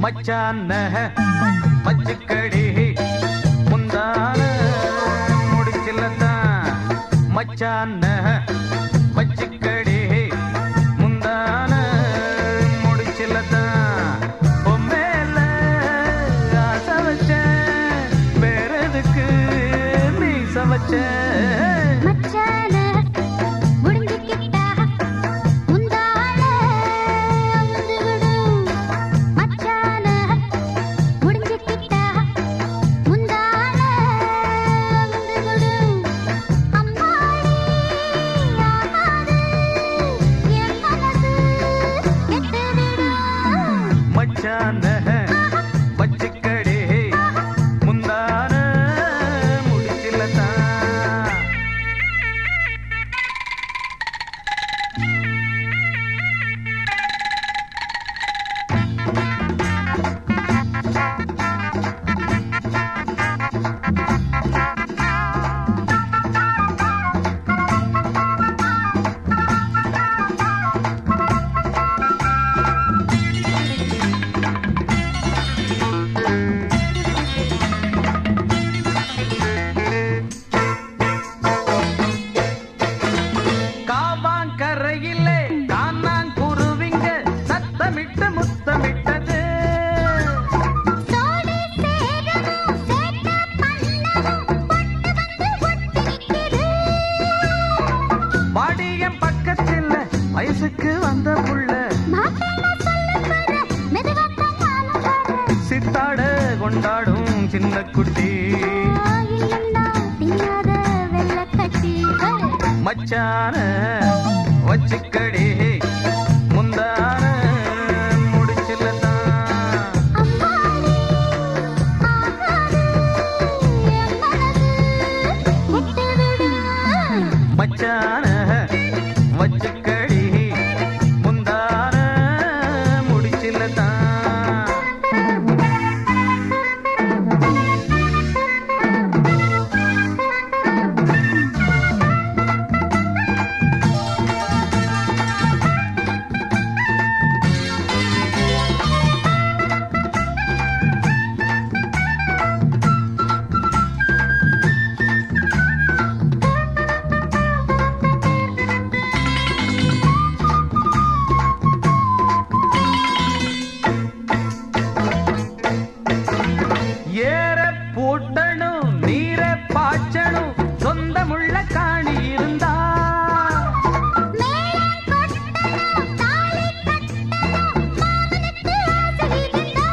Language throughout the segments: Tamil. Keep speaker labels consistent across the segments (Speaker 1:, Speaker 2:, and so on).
Speaker 1: மச்சான மச்சுக்கடி முந்தான முடிச்சில்லதான் மச்சான மச்சுக்கடி முந்தான முடிச்சில்லதான் பொம்மேல ஆசை வச்சேன் வேற எதுக்கு நீ சமைச்ச
Speaker 2: மச்சான முடிஞ்சுக்கிட்டா முந்தான அவுந்து விடும் மச்சான முடிஞ்சுக்கிட்டா முந்தான அவுந்து விடும் அம்மாடி ஆகாது என் மனசு கெட்டு விடும்
Speaker 1: மச்சான மச்சுக்கடி முந்தான முடிச்சில்லதான் காவாங்கரையிலே காணாங்குருவிங்க சத்தமிட்டு முத்தமிட்டது
Speaker 2: தோடி சேரணும் சேட்ட பண்ணணும் பொட்டு வந்து ஒட்டி நிக்குது
Speaker 1: வாடியம் பக்கத்தில் வயசுக்கு வந்த புள்ள
Speaker 2: மாப்பிள்ளை சொல்ல போற மெதுவாத்தான் நானும் வரேன்
Speaker 1: சித்தாட கொண்டாடும் சின்ன குட்டி
Speaker 2: இல்லன்னா தின்னாத வெள்ளக்கட்டி
Speaker 1: மச்சான வச்சுக்கடி முந்தான முடிச்சில்லதான்
Speaker 2: அம்மாடி ஆகாது என் மனசு கெட்டு விடும்
Speaker 1: மச்சான வச்சுக்கடி முந்தான முடிச்சில்லதான் ஏற பூட்டணும் நீர பாய்ச்சணும் சொந்தமுள்ள காணி இருந்தா
Speaker 2: மேளம் கொட்டணும் தாலி கட்டணும் மாமனுக்கு ஆசை இருந்தா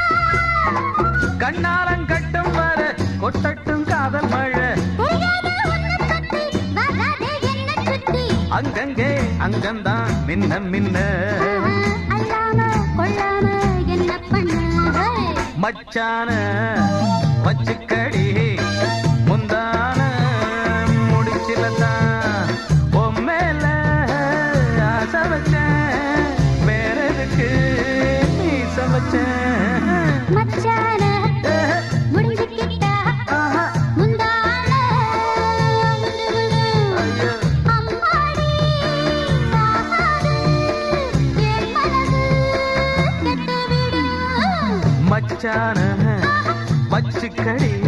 Speaker 1: கண்ணாலங்கட்டும் வர கொட்டட்டும் காதல் மழை
Speaker 2: தெரியாத உன்னை பத்தி வராதே என்ன சுத்தி
Speaker 1: அங்கங்கே அங்கந்தான் மின்ன மின்ன
Speaker 2: அல்லாம கொள்ளாம என்ன பண்ண
Speaker 1: மச்சான வச்சுக்கடி முந்தான முடிச்சிலதான் பொம்மேல ஆசை வச்சேன் வேற எதுக்கு நீ சமைச்சேன்
Speaker 2: மச்சான முடிஞ்சுக்கிட்டா
Speaker 1: ஆஹா,
Speaker 2: முந்தான அவுந்து விடும்.
Speaker 1: ஐயோ.
Speaker 2: அம்மாடி ஆகாது என் மனசு கெட்டு விடும்
Speaker 1: மச்சான வச்சுக்கடி